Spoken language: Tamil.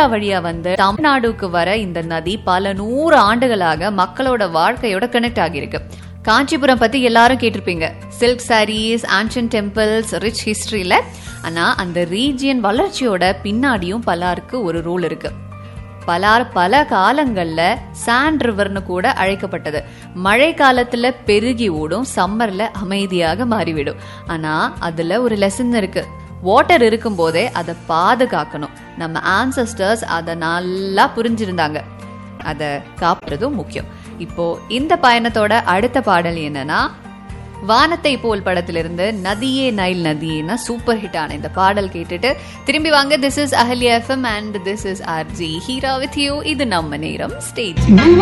வழியா வந்து தமிழ்நாடுக்கு வர இந்த நதி பல நூறு ஆண்டுகளாக மக்களோட வாழ்க்கையோட கனெக்ட் ஆகியிருக்கு காஞ்சிபுரம் பத்தி எல்லாரும் கேட்டிருப்பீங்க silk sarees ancient temples rich ஹிஸ்டரியில ஆனா அந்த ரீஜியன் வளர்ச்சியோட பின்னாடியும் பலாருக்கு ஒரு ரோல் இருக்கு பலார் பல காலங்கள்ல சாண்ட் ரிவர்னு கூட அழைக்கப்பட்டது மழை காலத்துல பெருகி ஓடும் சம்மர்ல அமைதியாக மாறிவிடும் ஆனா அதுல ஒரு லெசன் இருக்கு வாட்டர் இருக்கும் போதே அதை பாதுகாக்கணும் நம்ம ஆன்சஸ்டர்ஸ் அதை நல்லா புரிஞ்சிருந்தாங்க அதை காப்புறதும் முக்கியம் இப்போ இந்த பயணத்தோட அடுத்த பாடல் என்னன்னா வானத்தை போல் படத்திலிருந்து நதியே நைல் நதியேனா சூப்பர் ஹிட் ஆன இந்த பாடல் கேட்டுட்டு திரும்பி வாங்க this is Ahalya FM and this is RJ Heera with you இது நம்ம நேரம் ஸ்டேஜ்